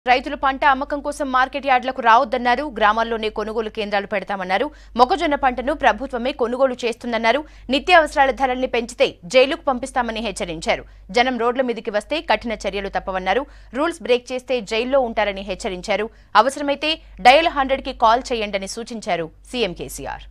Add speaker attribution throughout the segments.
Speaker 1: రైతులు పంట అమ్మకం కోసం మార్కెట్ యార్డులకు రావద్దన్నారు గ్రామాల్లోనే కొనుగోలు కేంద్రాలు పెడతామన్నారు మొక్కజొన్న పంటను ప్రభుత్వమే కొనుగోలు చేస్తుందన్నారు నిత్యావసరాల ధరల్ని పెంచితే జైలుకు పంపిస్తామని హెచ్చరించారు జనం రోడ్ల మీదికి వస్తే కఠిన చర్యలు తప్పవన్నారు రూల్స్ బ్రేక్ చేస్తే జైల్లో ఉంటారని హెచ్చరించారు అవసరమైతే డయల్ హండ్రెడ్ కి కాల్ చేయండని సూచించారు సీఎం కేసీఆర్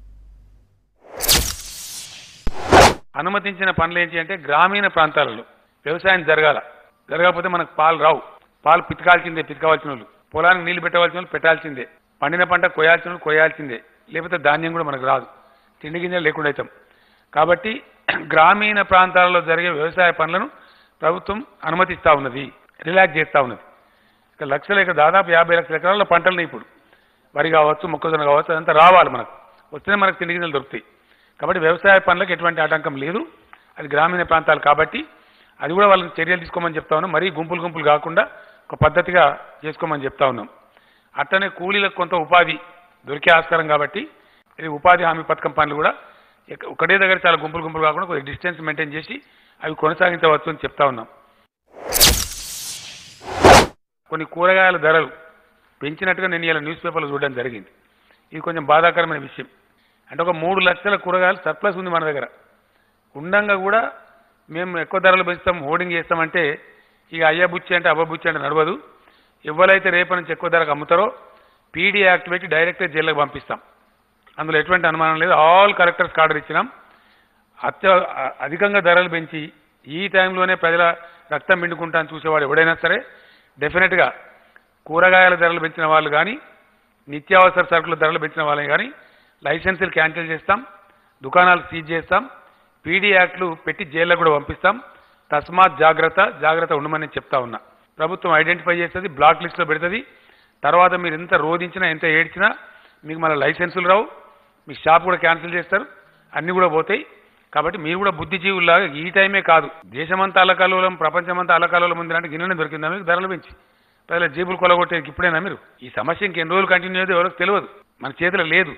Speaker 2: అనుమతించిన పనులు ఏంటి అంటే గ్రామీణ ప్రాంతాలలో వ్యవసాయం జరగాల జరగకపోతే మనకు పాలు రావు పాలు పితకాల్సిందే పితకవలసిన వాళ్ళు పొలానికి నీళ్లు పెట్టవలసిన వాళ్ళు పెట్టాల్సిందే పండిన పంట కొయ్యాల్సిన వాళ్ళు కొయ్యాల్సిందే లేకపోతే ధాన్యం కూడా మనకు రాదు తిండి గింజలు లేకుండా అవుతాం కాబట్టి గ్రామీణ ప్రాంతాలలో జరిగే వ్యవసాయ పనులను ప్రభుత్వం అనుమతిస్తా ఉన్నది రిలాక్స్ చేస్తా ఉన్నది ఇక లక్షల ఎకర దాదాపు యాభై లక్షల ఎకరాల పంటలు ఇప్పుడు వరి కావచ్చు మొక్కజొన్న కావచ్చు అదంతా రావాలి మనకు వస్తేనే మనకు తిండి గింజలు దొరుకుతాయి కాబట్టి వ్యవసాయ పనులకు ఎటువంటి ఆటంకం లేదు అది గ్రామీణ ప్రాంతాలు కాబట్టి అది కూడా వాళ్ళని చర్యలు తీసుకోమని చెప్తా ఉన్నాం మరీ గుంపులు గుంపులు కాకుండా ఒక పద్ధతిగా చేసుకోమని చెప్తా ఉన్నాం అట్లనే కూలీలకు కొంత ఉపాధి దొరికే ఆస్కారం కాబట్టి ఇది ఉపాధి హామీ పథకం పనులు కూడా ఎక్క- ఒకటే దగ్గర చాలా గుంపులు గుంపులు కాకుండా కొద్దిగా డిస్టెన్స్ మెయింటైన్ చేసి అవి కొనసాగించవచ్చు అని చెప్తా ఉన్నాం కొన్ని కూరగాయల ధరలు పెంచినట్టుగా నేను ఇలా న్యూస్ పేపర్లో చూడడం జరిగింది ఇది కొంచెం బాధాకరమైన విషయం అంటే ఒక మూడు లక్షల కూరగాయలు సర్ప్లస్ ఉంది మన దగ్గర ఉండంగా కూడా మేము ఎక్కువ ధరలు పెంచుతాం హోర్డింగ్ చేస్తామంటే ఇక అయ్యా బుచ్చి అంటే అబ్బ బుచ్చి అంటే నడవదు ఎవరైతే రేపటి నుంచి ఎక్కువ ధరకు అమ్ముతారో పీడీ యాక్ట్ పెట్టి డైరెక్ట్గా జైల్లోకి పంపిస్తాం అందులో ఎటువంటి అనుమానం లేదు ఆల్ కలెక్టర్స్ ఆర్డర్ ఇచ్చినాం అత్య అ- అధికంగా ధరలు పెంచి ఈ టైంలోనే ప్రజల రక్తం పిండుకుంటాను చూసేవాడు ఎవడైనా సరే డెఫినెట్గా కూరగాయల ధరలు పెంచిన వాళ్ళు కానీ నిత్యావసర సరుకుల ధరలు పెంచిన వాళ్ళని కానీ లైసెన్సులు క్యాన్సిల్ చేస్తాం దుకాణాలు సీజ్ చేస్తాం పీడీ యాక్ట్లు పెట్టి జైల్లో కూడా పంపిస్తాం తస్మాత్ జాగ్రత్త జాగ్రత్త ఉండమని చెప్తా ఉన్నా ప్రభుత్వం ఐడెంటిఫై చేస్తుంది బ్లాక్ లిస్ట్లో పెడుతుంది తర్వాత మీరు ఎంత రోధించినా ఎంత ఏడ్చినా మీకు మళ్ళీ లైసెన్సులు రావు మీ షాప్ కూడా క్యాన్సిల్ చేస్తారు అన్ని కూడా పోతాయి కాబట్టి మీరు కూడా బుద్ధిజీవుల్లాగా ఈ టైమే కాదు దేశమంతా అలకలోలం ప్రపంచమంతా అలకలోలం ఉంది అంటే గిన్నెనే దొరికిందా మీకు ధరలు పెంచి ప్రజల జేబులు కొలగొట్టేది ఇప్పుడేనా మీరు ఈ సమస్య ఇంకెన్ని రోజులు కంటిన్యూ అయ్యేది ఎవరికి తెలియదు మన చేతిలో లేదు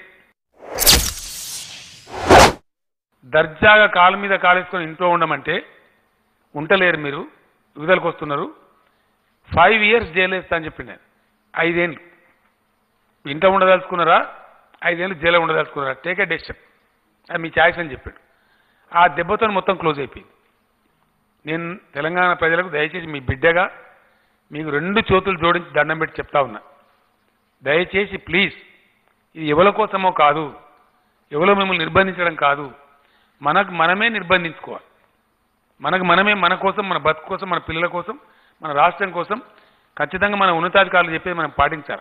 Speaker 2: దర్జాగా కాలు మీద కాలేసుకొని ఇంట్లో ఉండమంటే ఉంటలేరు మీరు విడుదలకు వస్తున్నారు ఫైవ్ ఇయర్స్ జైలు వేస్తా అని చెప్పింది నేను ఐదేళ్ళు ఇంట ఉండదలుచుకున్నారా ఐదేళ్ళు జైలు ఉండదలుచుకున్నారా టేక్ ఏ డెసిషన్ అది మీ ఛాయిస్ అని చెప్పాడు ఆ దెబ్బతో మొత్తం క్లోజ్ అయిపోయింది నేను తెలంగాణ ప్రజలకు దయచేసి మీ బిడ్డగా మీకు రెండు చేతులు జోడించి దండం పెట్టి చెప్తా ఉన్నా దయచేసి ప్లీజ్ ఇది ఎవరి కోసమో కాదు ఎవరో మిమ్మల్ని నిర్బంధించడం కాదు మనకు మనమే నిర్బంధించుకోవాలి మనకు మనమే మన కోసం మన బతుకు కోసం మన పిల్లల కోసం మన రాష్ట్రం కోసం ఖచ్చితంగా మన ఉన్నతాధికారులు చెప్పేది మనం పాటించాలి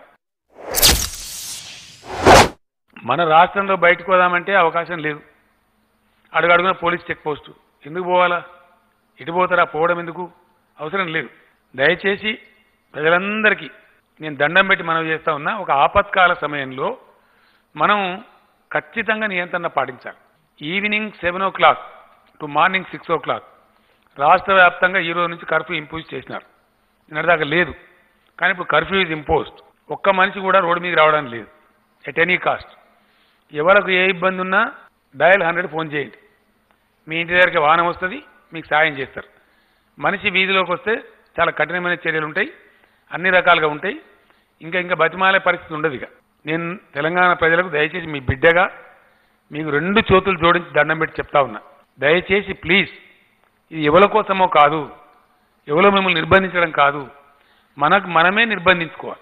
Speaker 2: మన రాష్ట్రంలో బయటకు పోదామంటే అవకాశం లేదు అడుగడుగున పోలీస్ చెక్ పోస్టు ఎందుకు పోవాలా ఇటు పోతారా పోవడం ఎందుకు అవసరం లేదు దయచేసి ప్రజలందరికీ నేను దండం పెట్టి మనవి చేస్తా ఉన్నా ఒక ఆపత్కాల సమయంలో మనం ఖచ్చితంగా నియంత్రణ పాటించాలి evening seven o'clock to morning six o'clock రాష్ట్ర వ్యాప్తంగా ఈ రోజు నుంచి కర్ఫ్యూ ఇంపోజ్ చేసినారు నిన్నటిదాకా లేదు కానీ ఇప్పుడు కర్ఫ్యూ ఇస్ ఇంపోజ్డ్ ఒక్క మనిషి కూడా రోడ్డు మీద రావడం లేదు ఎట్ ఎనీ కాస్ట్ ఎవరికి ఏ ఇబ్బంది ఉన్నా డయల్ హండ్రెడ్ ఫోన్ చేయండి మీ ఇంటి దగ్గరికి వాహనం వస్తుంది మీకు సాయం చేస్తారు మనిషి వీధిలోకి వస్తే చాలా కఠినమైన చర్యలు ఉంటాయి అన్ని రకాలుగా ఉంటాయి ఇంకా ఇంకా బతిమాలే పరిస్థితి ఉండదు ఇక నేను తెలంగాణ ప్రజలకు దయచేసి మీ బిడ్డగా మీకు రెండు చేతులు జోడించి దండం పెట్టి చెప్తా ఉన్నా దయచేసి ప్లీజ్ ఇది ఎవరి కోసమో కాదు ఎవరో మిమ్మల్ని నిర్బంధించడం కాదు మనకు మనమే నిర్బంధించుకోవాలి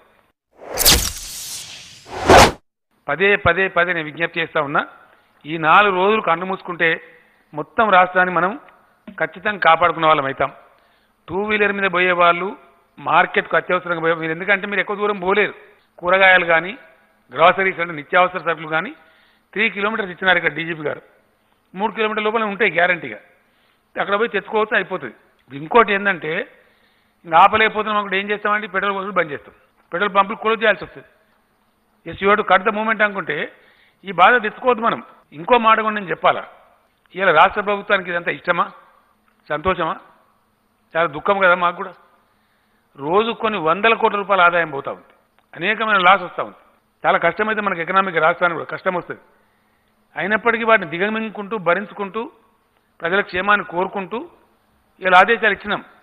Speaker 2: పదే పదే పదే నేను విజ్ఞప్తి చేస్తా ఉన్నా ఈ నాలుగు రోజులు కన్ను మూసుకుంటే మొత్తం రాష్ట్రాన్ని మనం ఖచ్చితంగా కాపాడుకునే వాళ్ళం అవుతాం టూ వీలర్ మీద పోయే వాళ్ళు మార్కెట్కు అత్యవసరంగా పోయే మీరు ఎందుకంటే మీరు ఎక్కువ దూరం పోలేరు కూరగాయలు కానీ గ్రాసరీస్ అంటే నిత్యావసర సరుకులు కానీ త్రీ కిలోమీటర్స్ ఇచ్చినారు ఇక్కడ డీజీపీ గారు మూడు కిలోమీటర్ల లోపల ఉంటాయి గ్యారంటీగా అక్కడ పోయి తెచ్చుకోవచ్చు అయిపోతుంది ఇంకోటి ఏంటంటే ఇంకా ఆపలేకపోతున్నాం అక్కడ ఏం చేస్తామంటే పెట్రోల్ పంపులు బంద్ చేస్తాం పెట్రోల్ పంపులు క్లోజ్ చేయాల్సి వస్తుంది yes you to cut the movement అనుకుంటే ఈ బాధ తెచ్చుకోవద్దు మనం ఇంకో మాట కూడా నేను చెప్పాలా ఇలా రాష్ట్ర ప్రభుత్వానికి ఇదంతా ఇష్టమా సంతోషమా చాలా దుఃఖం కదా మాకు కూడా రోజు కొన్ని వందల కోట్ల రూపాయల ఆదాయం పోతా ఉంది అనేకమైన లాస్ వస్తూ ఉంది చాలా కష్టమైతే మనకి ఎకనామిక్ రాష్ట్రానికి కూడా కష్టం వస్తుంది అయినప్పటికీ వాటిని దిగమింగుకుంటూ భరించుకుంటూ ప్రజల క్షేమాన్ని కోరుకుంటూ ఇలా ఆదేశాలు ఇచ్చినాం